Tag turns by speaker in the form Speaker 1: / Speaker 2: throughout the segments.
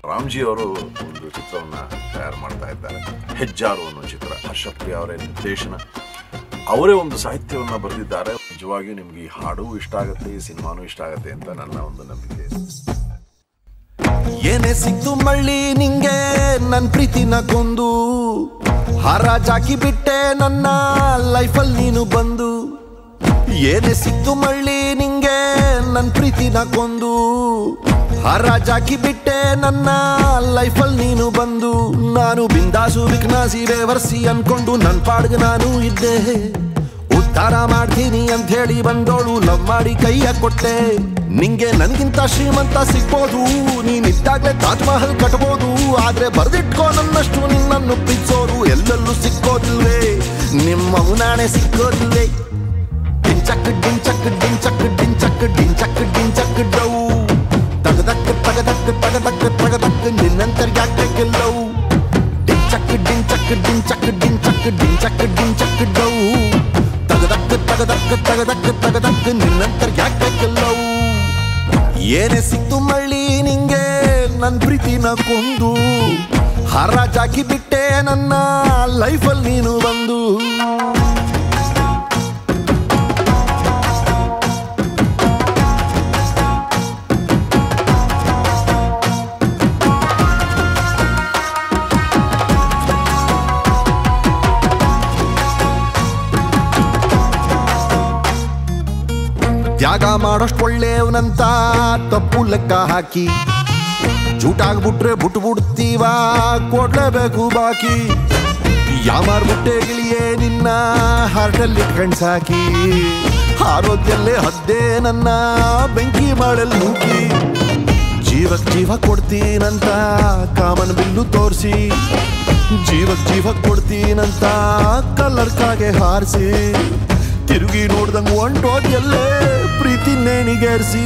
Speaker 1: ರಾಮ್ಜಿ ಅವರು ಒಂದು ಚಿತ್ರವನ್ನ ತಯಾರು ಮಾಡ್ತಾ ಇದ್ದಾರೆ ಹೆಜ್ಜಾರು ಅನ್ನೋ ಚಿತ್ರ ಹರ್ಷಪ್ರಿಯ ಅವರೇ ನಿರ್ದೇಶನ ಅವರೇ ಒಂದು ಸಾಹಿತ್ಯವನ್ನ ಬರೆದಿದ್ದಾರೆ ನಿಜವಾಗಿಯೂ ನಿಮ್ಗೆ ಈ ಹಾಡು ಇಷ್ಟ ಆಗುತ್ತೆ ಈ ಸಿನಿಮಾನೂ ಇಷ್ಟ ಆಗುತ್ತೆ ಅಂತ ನನ್ನ ಒಂದು ನಂಬಿಕೆ ಇದೆ
Speaker 2: ಏನೇ ಸಿಕ್ತು ಮಳ್ಳಿ ನಿಂಗೆ ನನ್ ಪ್ರೀತಿನ ಕೊಂದು ಹರಾಜಾಕಿ ಬಿಟ್ಟೆ ನನ್ನ ಲೈಫಲ್ಲಿ ನೀನು ಬಂದು ಏನೇ ಸಿಕ್ತು ಮಳ್ಳಿ ನಿಂಗೆ ನನ್ ಪ್ರೀತಿನ ಕೊಂದು ಹರಾಜಾಕಿ ಬಿಟ್ಟೆ ನನ್ನ ಲೈಫಲ್ಲಿ ನೀನು ಬಂದು ನಾನು ಬಿಂದಾಸು ವಿಘ್ನಾಸಿ ಬೇವರ್ಸಿ ಅನ್ಕೊಂಡು ನನ್ ಪಾಡ್ಗೆ ನಾನು ಇದ್ದೆ ಉದ್ಧಾರ ಮಾಡ್ತೀನಿ ಅಂತ ಹೇಳಿ ಬಂದೋಳು ಲವ್ ಮಾಡಿ ಕೈಯ ಕೊಟ್ಟೆ ನಿಂಗೆ ನನ್ಗಿಂತ ಶ್ರೀಮಂತ ಸಿಗ್ಬೋದು ನೀನಿದ್ದಾಗ್ಲೇ ತಾಜ್ ಮಹಲ್ ಕಟ್ಬೋದು ಆದ್ರೆ ಬರ್ದಿಟ್ಕೋ ನನ್ನಷ್ಟು ನಿನ್ನನ್ನು ಪ್ರೀತಿಸೋರು ಎಲ್ಲೆಲ್ಲೂ ಸಿಕ್ಕೋದಿಲ್ವೇ ನಿಮ್ಮ ನಾಣೆ ಸಿಕ್ಕೋದಿಲ್ವೇ ಡಿಂಚಕ್ ಡಿಂಚಕ್ ಡಿಂಚಕ್ ಡಿಂಚಕ್ ಡಿಂಚಕ್ ಡಿಂಚಕ್ ಡೌ ತಗದಕ್ ತಗದಕ್ ತಗದಕ್ ತಗದಕ್ ನಿನ್ನಂತರ ಯಾಕೆ ಗೆಲ್ಲವು ಡಿಂಚಕ್ ಡಿಂಚಕ್ ಡಿಂಚಕ್ ಡಿಂಚಕ್ ಡಿಂಚಕ್ ಡಿಂಚಕ್ ಡೌ ತಗದಕ್ ತಗದಕ್ ತಗದಕ್ ತಗದಕ್ ನಿನ್ನಂತರ ಯಾಕೆ ಗೆಲ್ಲವು ಏನೇ ಸಿಕ್ತು ಮಳ್ಳಿ ನಿಂಗೆ ನನ್ ಪ್ರೀತಿನ ಕೊಂದು ಹರಾಜಾಕಿ ಬಿಟ್ಟೆ ನನ್ನ ಲೈಫಲ್ಲಿ ನೀನು ಬಂದು ತ್ಯಾಗ ಮಾಡೋಷ್ಟು ಒಳ್ಳೆಯವನಂತ ತಪ್ಪು ಲೆಕ್ಕ ಹಾಕಿ ಜೂಟಾಗ್ಬಿಟ್ರೆ ಬಿಟ್ಟು ಬಿಡ್ತೀವ ಕೊಡ್ಲೇಬೇಕು ಬಾಕಿ ಯಾಮಾರ್ಬಿಟ್ಟೆ ಗಿಳಿಯೇ ನಿನ್ನ ಹಾರ್ಟಲ್ಲಿ ಕಣ್ಸಾಕಿ ಆರೋಗ್ಯಲ್ಲೇ ಹದ್ದೆ ನನ್ನ ಬೆಂಕಿ ಮಾಡಲ್ ನೂಕಿ ಜೀವಕ್ ಜೀವ ಕೊಡ್ತೀನಂತ ಕಾಮನ್ ಬಿಲ್ಲು ತೋರಿಸಿ ಜೀವಕ್ ಜೀವ ಕೊಡ್ತೀನಂತ ಕಲ್ಲರ್ ಕಾಗೆ ಹಾರಿಸಿ ತಿರುಗಿ ನೋಡ್ದಂಗ್ ಹೊಂಟೋದ್ಯಲ್ಲೇ ಪ್ರೀತಿ ನೇಣಿಗೇರಿಸಿ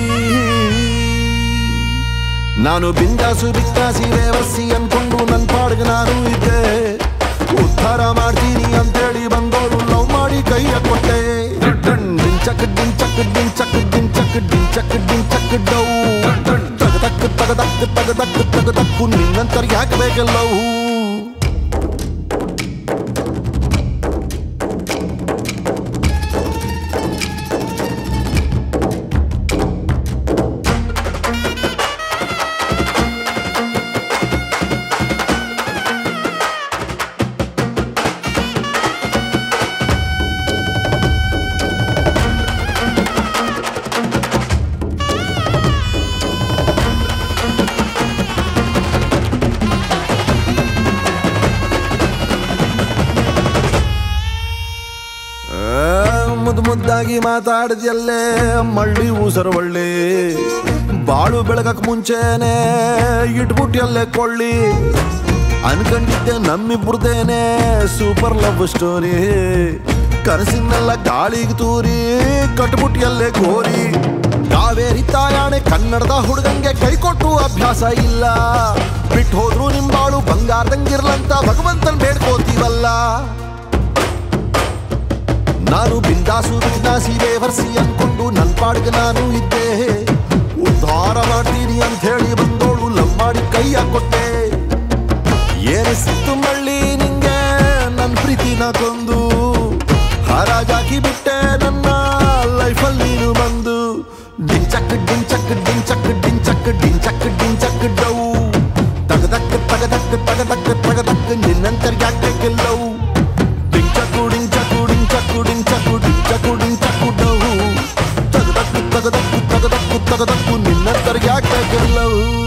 Speaker 2: ನಾನು ಬಿಂದಾಸು ಬಿಕ್ಕಾಸಿ ರೇವಸಿ ಅನ್ಕೊಂಡು ನನ್ ಪಾಡ್ಗೆ ನಾನು ಇದ್ದೆ ಉದ್ಧಾರ ಮಾಡ್ತೀನಿ ಅಂತೇಳಿ ಬಂದೋಳು ಲವ್ ಮಾಡಿ ಕೈಯ ಕೊಟ್ಟೆ ಡಿಂಚಕ್ ಡಿಂಚಕ್ ಡಿಂಚಕ್ ಡಿಂಚಕ್ ಡಿಂಚಕ್ ಡಿಂಚಕ್ ಡೌ ತಗದಕ್ ತಗದಕ್ ತಗದಕ್ ತಗದಕ್ಕು ನಿನ್ನಂತರ ಯಾಕೆ ಬೇಕಲ್ಲವು ಮುದ್ದು ಮುದ್ದಾಗಿ ಮಾತಾಡಿದ್ಯಲ್ಲೇ ಮಳ್ಳಿ ಊಸರ ಒಳ್ಳೆ ಬಾಳು ಬೆಳಗಕ್ ಮುಂಚೆನೆ ಇಟ್ಬಿಟ್ಯಲ್ಲೇ ಕೊಳ್ಳಿ ಅನ್ಕೊಂಡಿದ್ದೆ ನಮ್ಮಿಬ್ರದೇನೆ ಸೂಪರ್ ಲವ್ ಸ್ಟೋರಿ ಕನಸಿನೆಲ್ಲ ಗಾಳಿಗೆ ತೂರಿ ಕಟ್ಬಿಟ್ಯಲ್ಲೇ ಗೋರಿ ಕಾವೇರಿ ತಾಯಾಣೆ ಕನ್ನಡದ ಹುಡುಗಂಗೆ ಕೈ ಕೊಟ್ಟು ಅಭ್ಯಾಸ ಇಲ್ಲ ಬಿಟ್ಟು ಹೋದ್ರು ನಿಂಬಾಳು ಬಂಗಾರದಂಗಿರ್ಲಂತ ಭಗವಂತನ್ ಬೇಡ್ಕೋತೀವಲ್ಲ ನಾನು ಬಿಂದಾಸು ಬಿಂದಾಸಿ ದೇವರ್ಸಿ ಅನ್ಕೊಂಡು ನನ್ ಪಾಡ್ಗೆ ನಾನು ಇದ್ದೆ ಉದ್ಧಾರ ಮಾಡ್ತೀನಿ ಅಂತ ಹೇಳಿ ಬಂದೋಳು ಲವ್ ಮಾಡಿ ಕೈಯ ಕೊಟ್ಟೆ ಏನೇ ಸಿಕ್ತು ಮಳ್ಳಿ ನಿಂಗೆ ನನ್ ಪ್ರೀತಿನ ಕೊಂದು ಹರಾಜಾಕಿ ಬಿಟ್ಟೆ ನನ್ನ ಲೈಫಲ್ಲಿ ನೀನು ಬಂದು ಡಿಂಚಕ್ ಡಿಂಚಕ್ ಡಿಂಚಕ್ ಡಿಂಚಕ್ ಡಿಂಚಕ್ ಡಿಂಚಕ್ ಡೌ ತಗದಕ್ ತಗದಕ್ ತಗದಕ್ ತಗದಕ್ ನಿನ್ನಂತರ ಯಾಕೆ ಗೆಲ್ಲವು ಡಿಂಚಕು ಡಿಂಚಕು ಡಿಂಚಕು ಡಿಂಚಕು ಡಿಂಚಕು ಡಿಂಚಕು ಡೌ ತಗದಕ್ಕು ತಗದಕ್ಕು ತಗದಕ್ಕು ತಗದಕ್ಕು ನಿನ್ನಂತರ ಯಾಕೆ ಗೆಲ್ಲವು